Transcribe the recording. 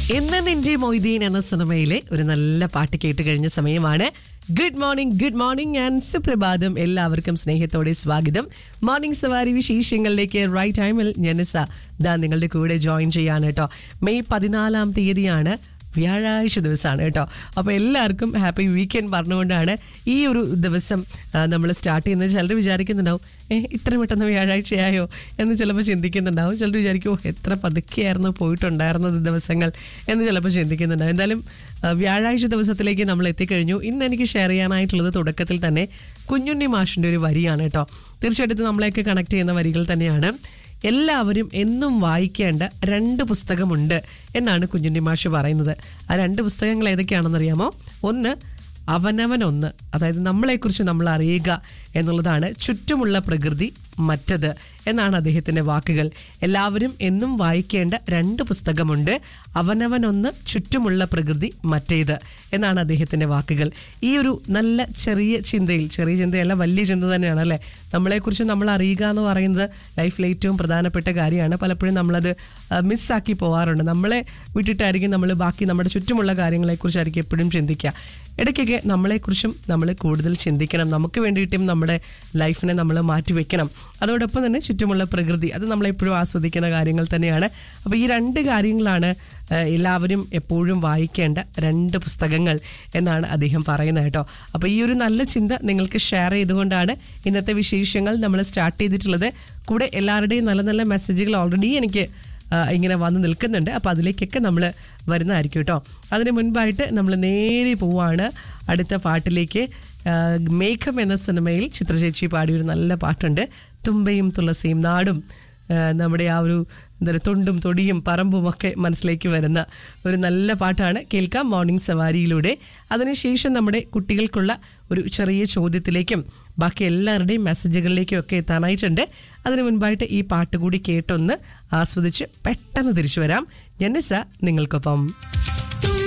ഇന്ന് നിന്റെ മൊയ്തീൻ എന്ന സിനിമയിലെ ഒരു നല്ല പാട്ട് കേട്ട് കഴിഞ്ഞ സമയമാണ് good morning good morning and സുപ്രഭാതം എല്ലാവർക്കും സ്നേഹത്തോടെ സ്വാഗതം മോർണിംഗ് സവാരി വിശേഷങ്ങളിലേക്ക് റൈറ്റ് ടൈമിൽ ഞാനിസ ദാ നിങ്ങളുടെ കൂടെ ജോയിൻ ചെയ്യാണ് കേട്ടോ മെയ് പതിനാലാം തീയതിയാണ് വ്യാഴാഴ്ച ദിവസമാണ് കേട്ടോ അപ്പോൾ എല്ലാവർക്കും ഹാപ്പി വീക്കെൻഡ് പറഞ്ഞുകൊണ്ടാണ് ഈ ഒരു ദിവസം നമ്മൾ സ്റ്റാർട്ട് ചെയ്യുന്നത് ചിലർ വിചാരിക്കുന്നുണ്ടാവും ഏ ഇത്ര പെട്ടെന്ന് വ്യാഴാഴ്ചയായോ എന്ന് ചിലപ്പോൾ ചിന്തിക്കുന്നുണ്ടാവും ചിലർ വിചാരിക്കും "ഓ, എത്ര പതുക്കെയായിരുന്നു പോയിട്ടുണ്ടായിരുന്നത് ദിവസങ്ങൾ എന്ന് ചിലപ്പോൾ ചിന്തിക്കുന്നുണ്ടാവും എന്തായാലും ആ, വ്യാഴാഴ്ച ദിവസത്തിലേക്ക് നമ്മൾ എത്തിക്കഴിഞ്ഞു ഇന്ന് എനിക്ക് ഷെയർ ചെയ്യാനായിട്ടുള്ളത് തുടക്കത്തിൽ തന്നെ കുഞ്ഞുണ്ണി മാഷിൻ്റെ ഒരു വരിയാണ് കേട്ടോ തീർച്ചയായിട്ടും നമ്മളെയൊക്കെ കണക്ട് ചെയ്യുന്ന വരികൾ തന്നെയാണ് എല്ലാവരും എന്നും വായിക്കേണ്ട രണ്ട് പുസ്തകമുണ്ട് എന്നാണ് കുഞ്ഞുണ്ണി മാഷ് പറയുന്നത് ആ രണ്ട് പുസ്തകങ്ങൾ ഏതൊക്കെയാണെന്നറിയാമോ ഒന്ന് അവനവൻ ഒന്ന് അതായത് നമ്മളെക്കുറിച്ച് നമ്മൾ അറിയുക എന്നുള്ളതാണ് ചുറ്റുമുള്ള പ്രകൃതി മറ്റത് എന്നാണ് അദ്ദേഹത്തിൻ്റെ വാക്കുകൾ എല്ലാവരും എന്നും വായിക്കേണ്ട രണ്ട് പുസ്തകമുണ്ട് അവനവനൊന്ന് ചുറ്റുമുള്ള പ്രകൃതി മറ്റേത് എന്നാണ് അദ്ദേഹത്തിൻ്റെ വാക്കുകൾ ഈ ഒരു നല്ല ചെറിയ ചിന്തയിൽ ചെറിയ ചിന്തയല്ല വലിയ ചിന്ത തന്നെയാണ് അല്ലേ നമ്മളെക്കുറിച്ച് നമ്മൾ അറിയുക എന്ന് പറയുന്നത് ലൈഫിൽ ഏറ്റവും പ്രധാനപ്പെട്ട കാര്യമാണ് പലപ്പോഴും നമ്മളത് ആ, മിസ്സാക്കി പോകാറുണ്ട് നമ്മളെ വിട്ടിട്ടായിരിക്കും നമ്മൾ ബാക്കി നമ്മുടെ ചുറ്റുമുള്ള കാര്യങ്ങളെക്കുറിച്ചായിരിക്കും എപ്പോഴും ചിന്തിക്കുക ഇടയ്ക്കൊക്കെ നമ്മളെക്കുറിച്ചും നമ്മൾ കൂടുതൽ ചിന്തിക്കണം നമുക്ക് വേണ്ടിയിട്ടും നമ്മുടെ ലൈഫിനെ നമ്മൾ മാറ്റിവെക്കണം അതോടൊപ്പം തന്നെ ചുറ്റുമുള്ള പ്രകൃതി അത് നമ്മളെപ്പോഴും ആസ്വദിക്കുന്ന കാര്യങ്ങൾ തന്നെയാണ് അപ്പോൾ ഈ രണ്ട് കാര്യങ്ങളാണ് ആ, എല്ലാവരും എപ്പോഴും വായിക്കേണ്ട രണ്ട് പുസ്തകങ്ങൾ എന്നാണ് അദ്ദേഹം പറയുന്നത് കേട്ടോ അപ്പോൾ ഈ ഒരു നല്ല ചിന്ത നിങ്ങൾക്ക് ഷെയർ ചെയ്തുകൊണ്ടാണ് ഇന്നത്തെ വിശേഷങ്ങൾ നമ്മൾ സ്റ്റാർട്ട് ചെയ്തിട്ടുള്ളത് കൂടെ എല്ലാവരുടെയും നല്ല നല്ല മെസ്സേജുകൾ ഓൾറെഡി എനിക്ക് ആ, ഇങ്ങനെ വന്ന് നിൽക്കുന്നുണ്ട് അപ്പോൾ അതിലേക്കൊക്കെ നമ്മൾ വരുന്നതായിരിക്കും കേട്ടോ അതിന് മുൻപായിട്ട് നമ്മൾ നേരെ പോവാണ് അടുത്ത പാട്ടിലേക്ക് ആ, മേഘം എന്ന സിനിമയിൽ ചിത്രചേച്ചി പാടിയൊരു നല്ല പാട്ടുണ്ട് തുമ്പയും തുളസിയും നാടും ആ, നമ്മുടെ ആ ഒരു എന്താ പറയുക തൊണ്ടും തൊടിയും പറമ്പും ഒക്കെ മനസ്സിലേക്ക് വരുന്ന ഒരു നല്ല പാട്ടാണ് കേൾക്കാം മോർണിംഗ് സവാരിയിലൂടെ അതിനുശേഷം നമ്മുടെ കുട്ടികൾക്കുള്ള ഒരു ചെറിയ ചോദ്യത്തിലേക്കും ബാക്കി എല്ലാവരുടെയും മെസ്സേജുകളിലേക്കും ഒക്കെ എത്താനായിട്ടുണ്ട് അതിനു മുൻപായിട്ട് ഈ പാട്ട് കൂടി കേട്ടൊന്ന് ആസ്വദിച്ച് പെട്ടെന്ന് തിരിച്ചു വരാം ജനിസ നിങ്ങൾക്കൊപ്പം